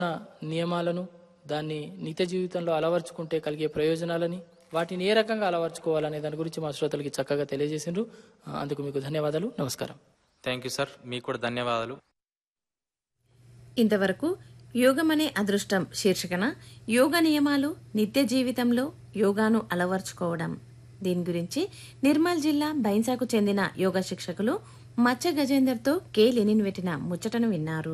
నియమాలను దాన్ని నిత్య జీవితంలో అలవర్చుకుంటే కలిగే ప్రయోజనాలని వాటిని ఏ రకంగా అలవర్చుకోవాలనే దాని గురించి మా శ్రోతలకి చక్కగా తెలియజేసిండ్రు ఆ, అందుకు మీకు ధన్యవాదాలు నమస్కారం థ్యాంక్ యూ సార్ మీకు కూడా ధన్యవాదాలు ఇంతవరకు యోగమనే అదృష్టం శీర్షికన యోగ నియమాలు నిత్య జీవితంలో యోగాను అలవర్చుకోవడం దీని గురించి నిర్మల్ జిల్లా బైన్సాకు చెందిన యోగా శిక్షకులు మచ్చ గజేందర్తో కె లెనిన్ పెట్టిన ముచ్చటను విన్నారు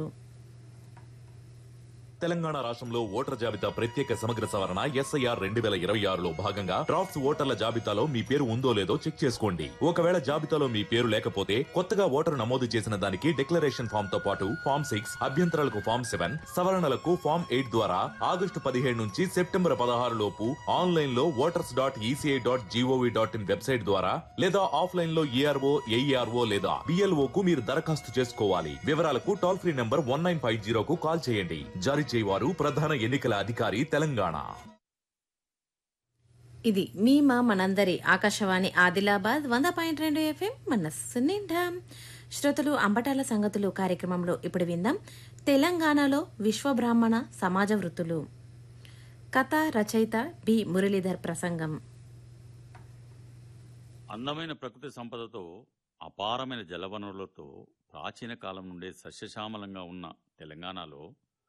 తెలంగాణ రాష్ట్రంలో ఓటర్ జాబితా ప్రత్యేక సమగ్ర సవరణ ఎస్ఐఆర్ రెండు వేల ఇరవై ఆరులో భాగంగా డ్రాఫ్ట్స్ ఓటర్ల జాబితాలో మీ పేరు ఉందో లేదో చెక్ చేసుకోండి ఒకవేళ జాబితాలో మీ పేరు లేకపోతే కొత్తగా ఓటరు నమోదు చేసిన దానికి డిక్లరేషన్ ఫామ్ తో పాటు ఫామ్ సిక్స్ అభ్యంతరాలకు ఫామ్ సెవెన్ సవరణలకు ఫామ్ ఎయిట్ ద్వారా ఆగస్టు పదిహేడు నుంచి సెప్టెంబర్ పదహారు లోపు ఆన్లైన్ లో voters dot ECI dot GOV dot in website ద్వారా లేదా ఆఫ్లైన్ లో ఈఆర్ఓ ఏఈఆర్ఓ లేదా బిఎల్ఓ కు మీరు దరఖాస్తు చేసుకోవాలి వివరాలకు toll free number one nine five జీరోకు కాల్ చేయండి జారీ చేయవారు ప్రధాన ఎన్నికల అధికారి తెలంగాణ ఇది మీ మా మనందరి ఆకాశవాణి ఆదిలాబాద్ వంద పాయింట్ రెండు ఎఫ్ఎం మనస్సు నిండా శ్రోతలు అంబటాల సంగతులు కార్యక్రమంలో ఇప్పుడు విందాం తెలంగాణలో విశ్వబ్రాహ్మణ సమాజ వృత్తులు కథ రచయిత బి మురళీధర్ ప్రసంగం అందమైన ప్రకృతి సంపదతో అపారమైన జలవనరులతో ప్రాచీన కాలం నుండే సస్యశ్యామలంగా ఉన్న తెలంగాణలో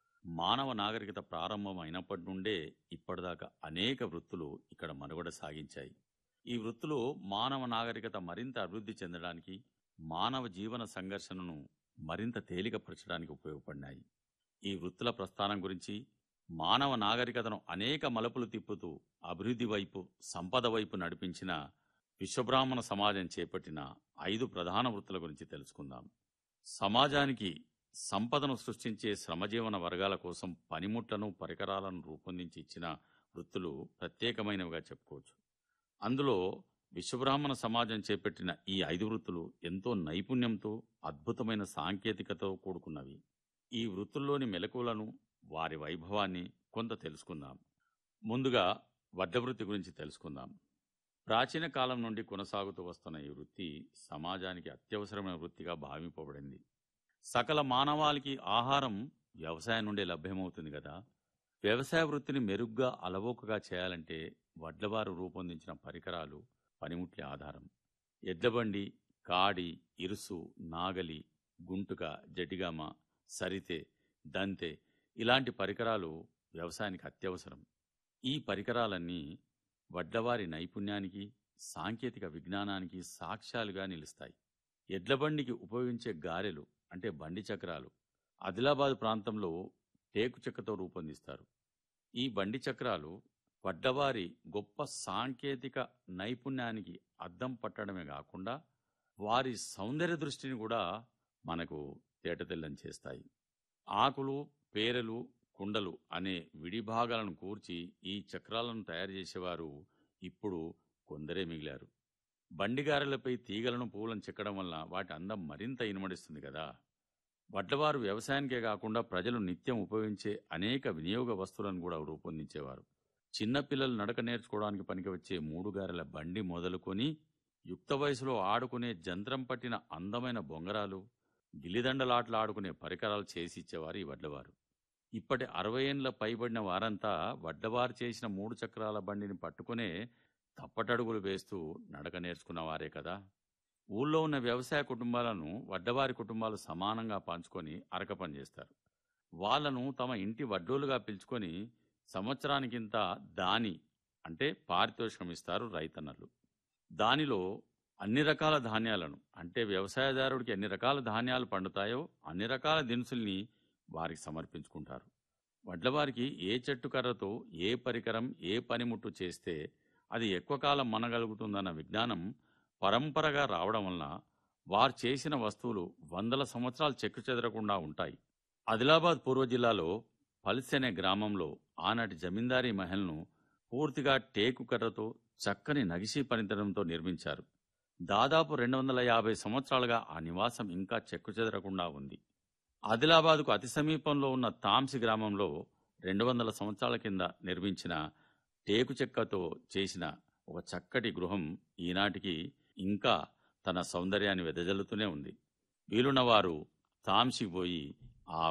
మానవ నాగరికత ప్రారంభం అయినప్పటి నుండే ఇప్పటిదాకా అనేక వృత్తులు ఇక్కడ మనుగడ సాగించాయి ఈ వృత్తులు మానవ నాగరికత మరింత అభివృద్ధి చెందడానికి మానవ జీవన సంఘర్షణను మరింత తేలికపరచడానికి ఉపయోగపడినాయి ఈ వృత్తుల ప్రస్థానం గురించి మానవ నాగరికతను అనేక మలుపులు తిప్పుతూ అభివృద్ధి వైపు సంపద వైపు నడిపించిన విశ్వబ్రాహ్మణ సమాజం చేపట్టిన ఐదు ప్రధాన వృత్తుల గురించి తెలుసుకుందాం సమాజానికి సంపదను సృష్టించే శ్రమజీవన వర్గాల కోసం పనిముట్లను పరికరాలను రూపొందించి ఇచ్చిన వృత్తులు ప్రత్యేకమైనవిగా చెప్పుకోవచ్చు అందులో విశ్వబ్రాహ్మణ సమాజం చేపట్టిన ఈ ఐదు వృత్తులు ఎంతో నైపుణ్యంతో అద్భుతమైన సాంకేతికతో కూడుకున్నవి ఈ వృత్తుల్లోని మెలకువలను వారి వైభవాన్ని కొంత తెలుసుకుందాం ముందుగా వడ్ల వృత్తి గురించి తెలుసుకుందాం ప్రాచీన కాలం నుండి కొనసాగుతూ వస్తున్న ఈ వృత్తి సమాజానికి అత్యవసరమైన వృత్తిగా భావింపబడింది సకల మానవాళికి ఆహారం వ్యవసాయం నుండే లభ్యమవుతుంది కదా వ్యవసాయ వృత్తిని మెరుగ్గా అలవోకగా చేయాలంటే వడ్లవారు రూపొందించిన పరికరాలు పనిముట్లే ఆధారం ఎడ్లబండి కాడి ఇరుసు నాగలి గుంటుక జటిగామ సరితే దంతె ఇలాంటి పరికరాలు వ్యవసాయానికి అత్యవసరం ఈ పరికరాలన్నీ వడ్లవారి నైపుణ్యానికి సాంకేతిక విజ్ఞానానికి సాక్ష్యాలుగా నిలుస్తాయి ఎడ్లబండికి ఉపయోగించే గారెలు అంటే బండి చక్రాలు ఆదిలాబాద్ ప్రాంతంలో టేకు చెక్కతో రూపొందిస్తారు ఈ బండి చక్రాలు వడ్డవారి గొప్ప సాంకేతిక నైపుణ్యానికి అద్దం పట్టడమే కాకుండా వారి సౌందర్య దృష్టిని కూడా మనకు తేటతెల్లం చేస్తాయి ఆకులు పేరెలు కుండలు అనే విడిభాగాలను కూర్చి ఈ చక్రాలను తయారు చేసేవారు ఇప్పుడు కొందరే మిగిలారు బండిగారెలపై తీగలను పూలను చెక్కడం వల్ల వాటి అందం మరింత ఇనుమడిస్తుంది కదా వడ్లవారు వ్యవసాయానికే కాకుండా ప్రజలు నిత్యం ఉపయోగించే అనేక వినియోగ వస్తువులను కూడా రూపొందించేవారు చిన్నపిల్లలు నడక నేర్చుకోవడానికి పనికి వచ్చే మూడు గారెల బండి మొదలుకొని యుక్త వయసులో ఆడుకునే జంత్రం పట్టిన అందమైన బొంగరాలు గిల్లిదండలాటలు ఆడుకునే పరికరాలు చేసి ఇచ్చేవారు ఈ వడ్లవారు ఇప్పటి అరవై ఏండ్ల పైబడిన వారంతా వడ్లవారు చేసిన మూడు చక్రాల బండిని పట్టుకునే తప్పటడుగులు వేస్తూ నడక నేర్చుకున్న వారే కదా ఊళ్ళో ఉన్న వ్యవసాయ కుటుంబాలను వడ్డవారి కుటుంబాలు సమానంగా పంచుకొని అరక పని చేస్తారు వాళ్ళను తమ ఇంటి వడ్డోలుగా పిలుచుకొని సంవత్సరానికింత దాని అంటే పారితోషికం ఇస్తారు రైతన్నలు దానిలో అన్ని రకాల ధాన్యాలను అంటే వ్యవసాయదారుడికి ఎన్ని రకాల ధాన్యాలు పండుతాయో అన్ని రకాల దినుసుల్ని వారికి సమర్పించుకుంటారు వడ్లవారికి ఏ చెట్టు కర్రతో ఏ పరికరం ఏ పనిముట్టు చేస్తే అది ఎక్కువ కాలం మనగలుగుతుందన్న విజ్ఞానం పరంపరగా రావడం వలన వారు చేసిన వస్తువులు వందల సంవత్సరాలు చెక్కు చెదరకుండా ఉంటాయి ఆదిలాబాద్ పూర్వ జిల్లాలో పల్సి అనే గ్రామంలో ఆనాటి జమీందారీ మహల్ను పూర్తిగా టేకు కర్రతో చక్కని నగిషీ పనితనంతో నిర్మించారు దాదాపు రెండు వందల యాభై సంవత్సరాలుగా ఆ నివాసం ఇంకా చెక్కు చెదరకుండా ఉంది ఆదిలాబాద్కు అతి సమీపంలో ఉన్న తాంసి గ్రామంలో రెండు వందల సంవత్సరాల కింద నిర్మించిన టేకు చెక్కతో చేసిన ఒక చక్కటి గృహం ఈనాటికి ఇంకా తన సౌందర్యాన్ని వెదజల్లుతూనే ఉంది వీలున్నవారు తాంసికి పోయి ఆ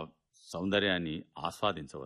సౌందర్యాన్ని ఆస్వాదించవచ్చు